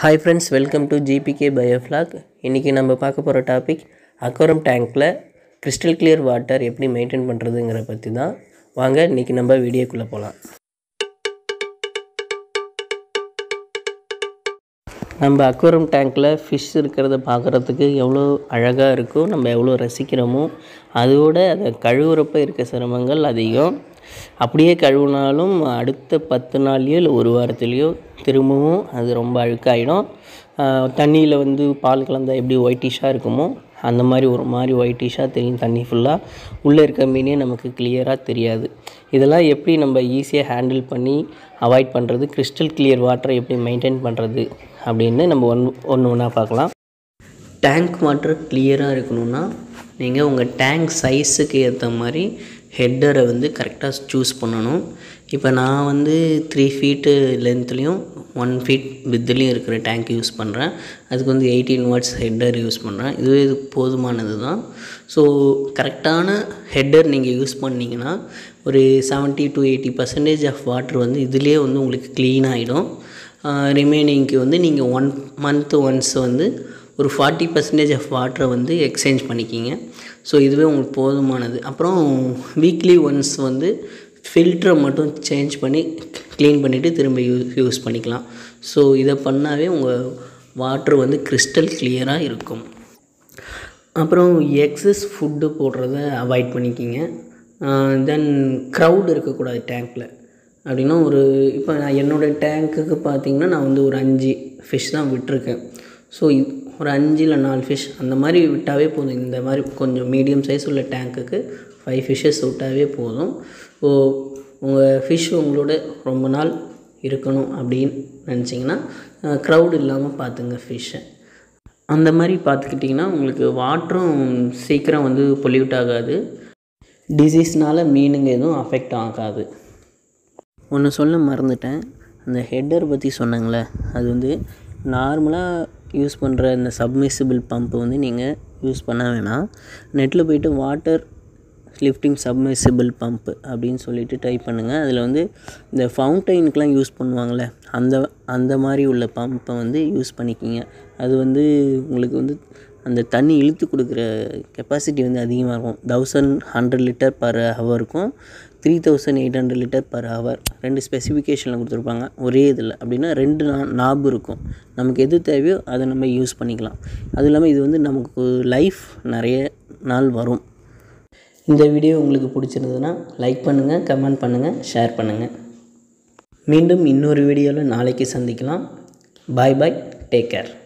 hi friends welcome to GBK biofloc இன்றைக்கி நம்ம பார்க்க போகிற டாபிக் அக்வரம் டேங்க்கில் கிறிஸ்டல் கிளியர் வாட்டர் எப்படி மெயின்டைன் பண்ணுறதுங்கிற பற்றி தான் வாங்க இன்றைக்கி நம்ம வீடியோக்குள்ளே போகலாம் நம்ம அக்வரம் டேங்க்கில் ஃபிஷ் இருக்கிறத பார்க்குறதுக்கு எவ்வளோ அழகாக இருக்கோ நம்ம எவ்வளோ ரசிக்கிறோமோ அதோட அதை கழுவுறப்ப இருக்க சிரமங்கள் அதிகம் அப்படியே கழுவுனாலும் அடுத்த பத்து நாள்லையோ இல்லை ஒரு வாரத்துலேயோ திரும்பவும் அது ரொம்ப அழுக்காயிடும் தண்ணியில் வந்து பால் கலந்தால் எப்படி ஒயிட்டிஷாக இருக்குமோ அந்த மாதிரி ஒரு மாதிரி ஒயிட்டிஷாக தெரியும் தண்ணி ஃபுல்லாக உள்ளே இருக்க மீனே நமக்கு கிளியராக தெரியாது இதெல்லாம் எப்படி நம்ம ஈஸியாக ஹேண்டில் பண்ணி அவாய்ட் பண்ணுறது கிறிஸ்டல் கிளியர் வாட்டரை எப்படி மெயின்டைன் பண்ணுறது அப்படின்னு நம்ம ஒன் ஒன்று ஒன்றா பார்க்கலாம் டேங்க் வாட்டர் கிளியராக இருக்கணும்னா நீங்கள் உங்கள் டேங்க் சைஸுக்கு ஏற்ற மாதிரி ஹெட்டரை வந்து கரெக்டாக சூஸ் பண்ணணும் இப்போ நான் வந்து த்ரீ ஃபீட்டு லென்த்லேயும் ஒன் ஃபீட் வித்துலேயும் இருக்கிற டேங்க் யூஸ் பண்ணுறேன் அதுக்கு வந்து எயிட்டீன் வாட்ஸ் ஹெட்டர் யூஸ் பண்ணுறேன் இதுவே இது போதுமானது தான் ஸோ கரெக்டான ஹெட்டர் நீங்கள் யூஸ் பண்ணிங்கன்னா ஒரு seventy to eighty percentage of water வந்து இதுலேயே வந்து உங்களுக்கு க்ளீன் ஆகிடும் ரிமைனிங்க்கு வந்து நீங்கள் ஒன் மந்த் ஒன்ஸ் வந்து ஒரு ஃபார்ட்டி பர்சன்டேஜ் ஆஃப் வாட்டரை வந்து எக்ஸ்சேஞ்ச் பண்ணிக்கிங்க ஸோ இதுவே உங்களுக்கு போதுமானது அப்புறம் வீக்லி ஒன்ஸ் வந்து ஃபில்டரை மட்டும் சேஞ்ச் பண்ணி க்ளீன் பண்ணிவிட்டு திரும்ப யூ யூஸ் பண்ணிக்கலாம் ஸோ இதை பண்ணாவே உங்கள் வாட்ரு வந்து கிறிஸ்டல் கிளியராக இருக்கும் அப்புறம் எக்ஸஸ் ஃபுட்டு போடுறத அவாய்ட் பண்ணிக்கிங்க தென் க்ரௌட் இருக்கக்கூடாது டேங்க்கில் அப்படின்னா ஒரு இப்போ நான் என்னோடய டேங்க்குக்கு பார்த்தீங்கன்னா நான் வந்து ஒரு அஞ்சு ஃபிஷ் தான் விட்டுருக்கேன் ஸோ ஒரு அஞ்சு இல்லை நாலு ஃபிஷ் அந்த மாதிரி விட்டாவே போதும் இந்த மாதிரி கொஞ்சம் மீடியம் சைஸ் உள்ள டேங்க்குக்கு ஃபைவ் ஃபிஷ்ஷஸ் விட்டாவே போதும் ஸோ உங்கள் ஃபிஷ் உங்களோட ரொம்ப நாள் இருக்கணும் அப்படின்னு நினச்சிங்கன்னா க்ரௌட் இல்லாமல் பார்த்துங்க ஃபிஷ்ஷை அந்த மாதிரி பார்த்துக்கிட்டிங்கன்னா உங்களுக்கு வாட்டரும் சீக்கிரம் வந்து பொல்யூட் ஆகாது டிசீஸ்னால் மீனுங்க எதுவும் அஃபெக்ட் ஆகாது ஒன்று சொல்ல மறந்துட்டேன் அந்த ஹெட்டர் பற்றி சொன்னாங்களே அது வந்து நார்மலாக யூஸ் பண்ணுற இந்த சப்மிசிபிள் பம்பு வந்து நீங்கள் யூஸ் பண்ண வேணாம் நெட்டில் போயிட்டு வாட்டர் லிஃப்டிங் சப்மிசிபிள் பம்ப்பு அப்படின்னு சொல்லிட்டு டைப் பண்ணுங்கள் அதில் வந்து இந்த ஃபவுண்டைனுக்கெலாம் யூஸ் பண்ணுவாங்கள்ல அந்த அந்த மாதிரி உள்ள பம்பை வந்து யூஸ் பண்ணிக்கிங்க அது வந்து உங்களுக்கு வந்து அந்த தண்ணி இழுத்து கொடுக்குற கெப்பாசிட்டி வந்து அதிகமாக இருக்கும் தௌசண்ட் ஹண்ட்ரட் லிட்டர் பர் ஹவருக்கும் three thousand eight hundred litre per hour ரெண்டு ஸ்பெசிஃபிகேஷனில் கொடுத்துருப்பாங்க ஒரே இதில் அப்படின்னா ரெண்டு நா நாப் இருக்கும் நமக்கு எது தேவையோ அதை நம்ம யூஸ் பண்ணிக்கலாம் அதுவும் இல்லாமல் இது வந்து நமக்கு லைஃப் நிறைய நாள் வரும் இந்த வீடியோ உங்களுக்கு பிடிச்சிருந்ததுன்னா லைக் பண்ணுங்கள் கமெண்ட் பண்ணுங்கள் ஷேர் பண்ணுங்கள் மீண்டும் இன்னொரு வீடியோவில் நாளைக்கு சந்திக்கலாம் பாய் பாய் டேக் கேர்